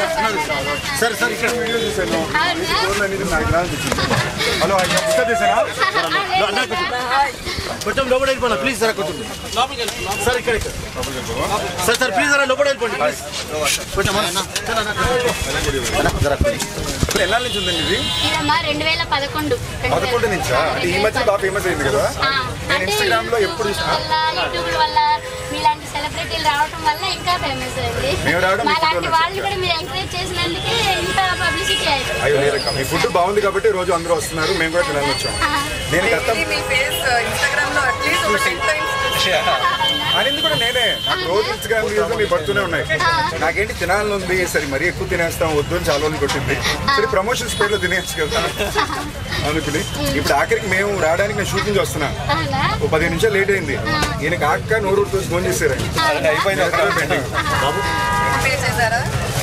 సరే సరే ఇక్కడ వీడియో చూసాను ఫోన్ అనేది నాకు ఇలా అనిపించింది హలో ఆయన పుస్తకం చేశానా అన్నా కొంచెం కొంచెం లోపల వెళ్ళిపోనా ప్లీజ్ సార్ కొంచెం సార్ ఇక్కడ ఇక్కడ సార్ సార్ ప్లీజ్ అన్న లోపల వెళ్ళిపోండి ప్లీజ్ కొంచెం అన్న సార్, అన్న, అన్న, జరా ప్లీజ్. ఇప్పుడు ఎన్నాళ్ళ నుంచి ఉందండి ఇది ఇదమ్మా రెండు వేల పదకొండు రెండు పదకొండు వేల- నుంచా అంటే ఈ మధ్య బాగా ఫేమస్ అయింది కదా ఆ, నేను అంటే ఇన్స్టాగ్రామ్ లో ఎప్పుడు యూట్యూబ్ చూసినా వల్ల యూట్యూబ్ వల్ల మీలాంటి సెలబ్రిటీలు రావడం వల్ల ఇంకా ఫేమస్ అయింది మేము రావడం మీ మాలాంటి ఫోటోలు వాళ్ళు కూడా మీరు ఎంకరేజ్ చేసినందుకే ఇంత పబ్లిసిటీ అయింది అయ్యో లేదక్క మీ ఫుడ్ బాగుంది కాబట్టి రోజు అందరూ వస్తున్నారు మేము కూడా తినాలని వచ్చాం నేను గతం మీ ఫేస్ ఇన్స్టాగ్రామ్ లో అట్లీస్ట్ ఒక టెన్ టైమ్స్ అనేది కూడా నేనే నాకు రోజు ఇన్స్టాగ్రామ్ రీల్స్ మీ పడుతూనే ఉన్నాయి నాకేంటి తినాలని ఉంది సరే మరీ ఎక్కువ తినేస్తాం వద్దు అని చాలా రోజులు కొట్టింది సరే ప్రమోషన్స్ పేర్లో తినేయచ్చు కదా అనుకుని ఇప్పుడు ఆఖరికి మేము రావడానికి నేను షూటింగ్ వస్తున్నా అవునా ఓ పదిహేను నిమిషాలు లేట్ అయింది ఈయనకి ఆక్క నోరు తో ఫోన్ చేశారు అయిపోయింది అక్కడ పెండింగ్ పే చేశారా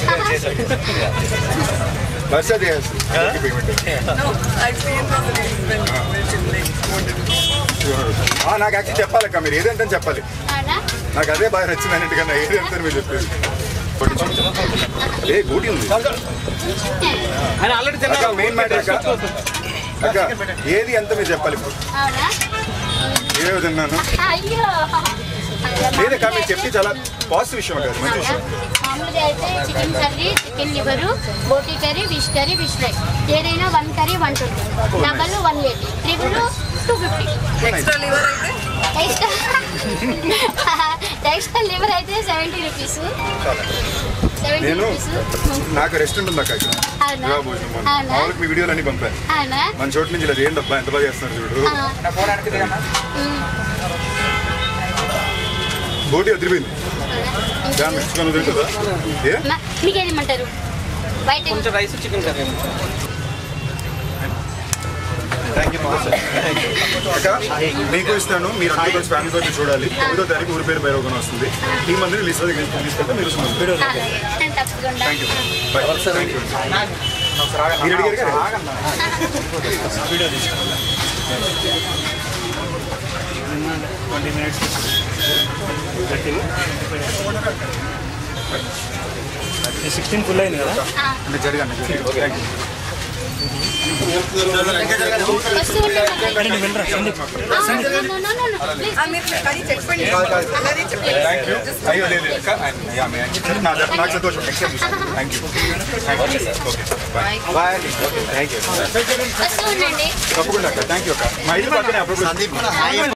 వర్ష చేయాల్సి పేమెంట్ నో ఐ సీన్ ఆ, నాకు యాక్చువల్లీ చెప్పాలక్క మీరు ఏదంటే చెప్పాలి అవునా నాకు అదే బాగా నచ్చింది అన్నట్టుగా ఏది అంటే మీరు చెప్పేది ఏ గూటి ఉంది ఆయన ఆల్రెడీ అక్క మెయిన్ మ్యాటర్ అక్క అక్క ఏది ఎంత మీరు చెప్పాలి ఇప్పుడు అవునా ఏదో తిన్నాను అయ్యో లేదక్క మీరు చెప్పి చాలా పాజిటివ్ విషయం అక్క అది మంచి విషయం మామూలుగా అయితే చికెన్ కర్రీ చికెన్ లివరు బోటీ curry fish curry fish fry ఏదైనా one curry one twenty double one eighty triple two fifty extra liver అయితే ఎక్స్ట్రా ఎక్స్ట్రా లివర్ అయితే సెవెంటీ రూపీస్ సెవెంటీ నేను రూపీస్ నాకు రెస్టారెంట్ ఉంది అక్క ఇక్కడ అవునా? వివాహ భోజనం అని. అవునా? మామూలుగా మీ వీడియోలు అన్ని పంపాను అవునా మన చోటు నుంచి ఇలా చేయండి అబ్బా ఎంత బాగా చేస్తున్నారు చూడు ఆ, ఉమ్, బోటి వదిలిపోయింది దాన్ని మెచ్చుకొని వదిలిపోతుందా ఏ మా- మీకు ఏది ఇమ్మంటారు వైట్ కొంచెం rice chicken curry thank you అక్క మీకు ఇస్తాను మీరు అందరూ కలిసి ఫ్యామిలీ తోటి చూడాలి తొమ్మిదో తారీఖు ఊరి పేరు బైరోగం వస్తుంది ఈ మందిని లిస్ట్ తీసుకెళ్తే మీరు తప్పకుండా thank you bye thank you మీరు అడిగారు కదా ట్వంటీ మినిట్స్ సిక్స్టీన్ ఫుల్ అయింది కదా ఆ, అంటే జరగండి థ్యాంక్ యూ వస్తూ ఉండండి. కానీ నువ్వు వెళ్ళరా సందీప్ ఆ, no, no, no, no, no, please. ఆ, మీరు అది చెప్పండి అది చెప్పండి థ్యాంక్ యూ అయ్యో లేదు లేదు. అక్క, యా, మే- నా- నాకు సంతోషం thank you thank you okay bye bye okay thank you వస్తూ ఉండండి తప్పకుండా అక్క థ్యాంక్ యూ అక్క మా ఇల్లు పక్కనే అప్పుడు